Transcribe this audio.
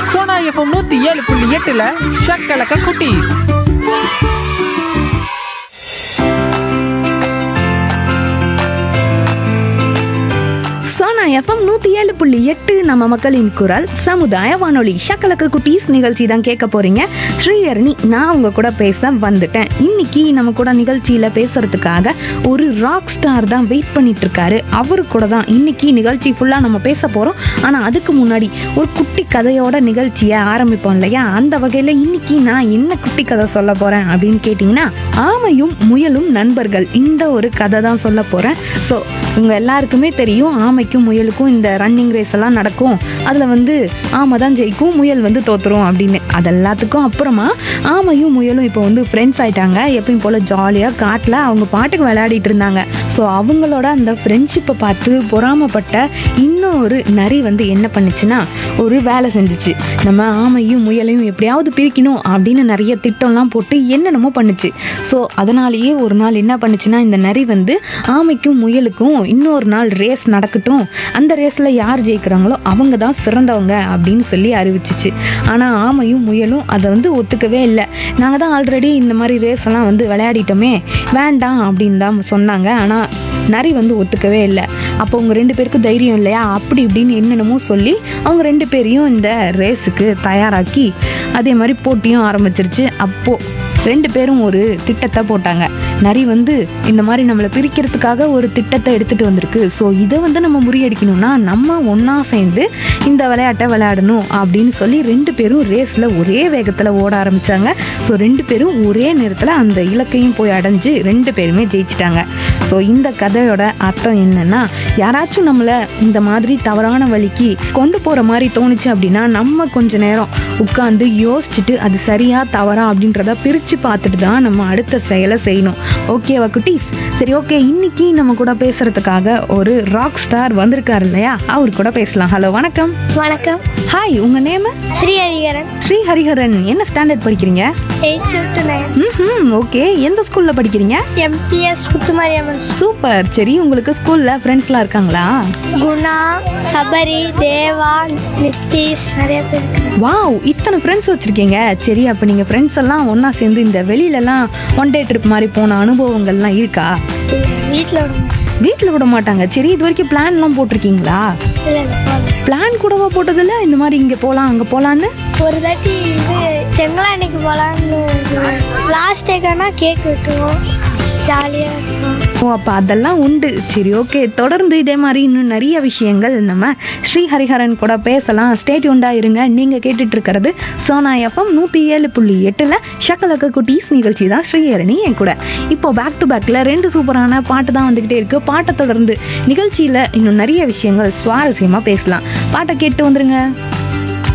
Sona FM நூத்தி ஏழு புள்ளி எட்டுல ஷக்கலக்க குட்டி சோனா எஃப்எம் நூத்தி ஏழு புள்ளி எட்டு நம்ம மக்களின் குரல் சமுதாய வானொலி ஷக்கலக்கு குட்டீஸ் நிகழ்ச்சி தான் கேட்க போறீங்க ஸ்ரீஹரணி நான் உங்க கூட பேச வந்துட்டேன் இன்னைக்கு நம்ம கூட நிகழ்ச்சியில பேசுறதுக்காக ஒரு ராக் ஸ்டார் தான் வெயிட் பண்ணிட்டு இருக்காரு அவரு கூட தான் இன்னைக்கு நிகழ்ச்சி ஃபுல்லா நம்ம பேச போறோம் ஆனா அதுக்கு முன்னாடி ஒரு குட்டி கதையோட நிகழ்ச்சியை ஆரம்பிப்போம் இல்லையா அந்த வகையில இன்னைக்கு நான் என்ன குட்டி கதை சொல்ல போறேன் அப்படின்னு கேட்டிங்கன்னா ஆமையும் முயலும் நண்பர்கள் இந்த ஒரு கதை தான் சொல்ல போறேன் ஸோ உங்க எல்லாருக்குமே தெரியும் ஆமைக்கும் முயலுக்கும் இந்த ரன்னிங் ரேஸ் எல்லாம் நடக்கும் அதில் வந்து ஆமை தான் ஜெயிக்கும் முயல் வந்து தோத்துரும் அப்படின்னு அது எல்லாத்துக்கும் அப்புறமா ஆமையும் முயலும் இப்போ வந்து ஃப்ரெண்ட்ஸ் ஆயிட்டாங்க எப்பயும் போல் ஜாலியாக காட்டில் அவங்க பாட்டுக்கு விளையாடிட்டு இருந்தாங்க ஸோ அவங்களோட அந்த ஃப்ரெண்ட்ஷிப்பை பார்த்து பொறாமப்பட்ட இன்னொரு நரி வந்து என்ன பண்ணுச்சுன்னா ஒரு வேலை செஞ்சுச்சு நம்ம ஆமையும் முயலையும் எப்படியாவது பிரிக்கணும் அப்படின்னு நிறைய திட்டம்லாம் போட்டு என்னென்னமோ பண்ணுச்சு ஸோ அதனாலேயே ஒரு நாள் என்ன பண்ணுச்சுன்னா இந்த நரி வந்து ஆமைக்கும் முயலுக்கும் இன்னொரு நாள் ரேஸ் நடக்கட்டும் அந்த ரேஸில் யார் ஜெயிக்கிறாங்களோ அவங்க தான் சிறந்தவங்க அப்படின்னு சொல்லி அறிவிச்சிச்சு ஆனால் ஆமையும் முயலும் அதை வந்து ஒத்துக்கவே இல்லை நாங்கள் தான் ஆல்ரெடி இந்த மாதிரி ரேஸ் எல்லாம் வந்து விளையாடிட்டோமே வேண்டாம் அப்படின்னு தான் சொன்னாங்க ஆனால் நரி வந்து ஒத்துக்கவே இல்லை அப்போ அவங்க ரெண்டு பேருக்கும் தைரியம் இல்லையா அப்படி இப்படின்னு என்னென்னமோ சொல்லி அவங்க ரெண்டு பேரையும் இந்த ரேஸுக்கு தயாராக்கி அதே மாதிரி போட்டியும் ஆரம்பிச்சிருச்சு அப்போது ரெண்டு பேரும் ஒரு திட்டத்தை போட்டாங்க நரி வந்து இந்த மாதிரி நம்மளை பிரிக்கிறதுக்காக ஒரு திட்டத்தை எடுத்துட்டு வந்திருக்கு ஸோ இதை வந்து நம்ம முறியடிக்கணும்னா நம்ம ஒன்றா சேர்ந்து இந்த விளையாட்டை விளையாடணும் அப்படின்னு சொல்லி ரெண்டு பேரும் ரேஸில் ஒரே வேகத்தில் ஓட ஆரம்பிச்சாங்க ஸோ ரெண்டு பேரும் ஒரே நேரத்தில் அந்த இலக்கையும் போய் அடைஞ்சு ரெண்டு பேருமே ஜெயிச்சிட்டாங்க ஸோ இந்த கதையோட அர்த்தம் என்னன்னா யாராச்சும் நம்மளை இந்த மாதிரி தவறான வழிக்கு கொண்டு போகிற மாதிரி தோணுச்சு அப்படின்னா நம்ம கொஞ்ச நேரம் உட்காந்து யோசிச்சுட்டு அது சரியா தவறா அப்படின்றத பிரித்து பார்த்துட்டு தான் நம்ம அடுத்த செயலை செய்யணும் ஓகேவா குட்டீஸ் சரி ஓகே இன்னைக்கு நம்ம கூட பேசுறதுக்காக ஒரு ராக் ஸ்டார் வந்திருக்காரு இல்லையா அவர் கூட பேசலாம் ஹலோ வணக்கம் வணக்கம் ஹாய் உங்க நேம் ஸ்ரீ ஹரிகரன் ஸ்ரீ ஹரிஹரன் என்ன ஸ்டாண்டர்ட் படிக்கிறீங்க எயித் டு நைன் ம் ஓகே எந்த ஸ்கூல்ல படிக்கிறீங்க எம்பிஎஸ் முத்துமாரியம்மன் ஸ்கூல். சூப்பர் சரி உங்களுக்கு ஸ்கூல்ல ஃப்ரெண்ட்ஸ்லாம் இருக்காங்களா குணா சபரி தேவா நித்திஷ் நிறைய பேர் இருக்காங்க வாவ் இத்தனை ஃப்ரெண்ட்ஸ் வச்சிருக்கீங்க சரி அப்போ நீங்கள் ஃப்ரெண்ட்ஸ் எல்லாம் ஒன்றா சேர்ந்து இந்த வெளியிலலாம் ஒன் டே ட்ரிப் மாதிரி போன அனுபவங்கள்லாம் இருக்கா வீட்டில் வீட்டில் விட மாட்டாங்க சரி இது வரைக்கும் பிளான்லாம் போட்டிருக்கீங்களா இல்லை இல்லை போகல. பிளான் கூடவா போட்டதில்ல இந்த மாதிரி இங்கே போகலாம் அங்கே போகலான்னு ஒரு தாட்டி இது செங்கலாண்டைக்கு போகலான்னு லாஸ்ட் டேக்கானா கேக் வெட்டுவோம் ஜாலியாக இருக்கும் ஓ அப்போ அதெல்லாம் உண்டு சரி ஓகே தொடர்ந்து இதே மாதிரி இன்னும் நிறைய விஷயங்கள் நம்ம ஸ்ரீ ஹரிஹரன் கூட பேசலாம் ஸ்டேட் உண்டா இருங்க நீங்கள் கேட்டுட்டு இருக்கிறது சோனா எஃப்எம் நூற்றி ஏழு புள்ளி எட்டில் ஷக்கலக்க குட்டீஸ் நிகழ்ச்சி தான் ஸ்ரீஹரணி என் கூட இப்போ பேக் டு பேக்கில் ரெண்டு சூப்பரான பாட்டு தான் வந்துக்கிட்டே இருக்கு பாட்டை தொடர்ந்து நிகழ்ச்சியில் இன்னும் நிறைய விஷயங்கள் சுவாரஸ்யமாக பேசலாம் பாட்டை கேட்டு வந்துருங்க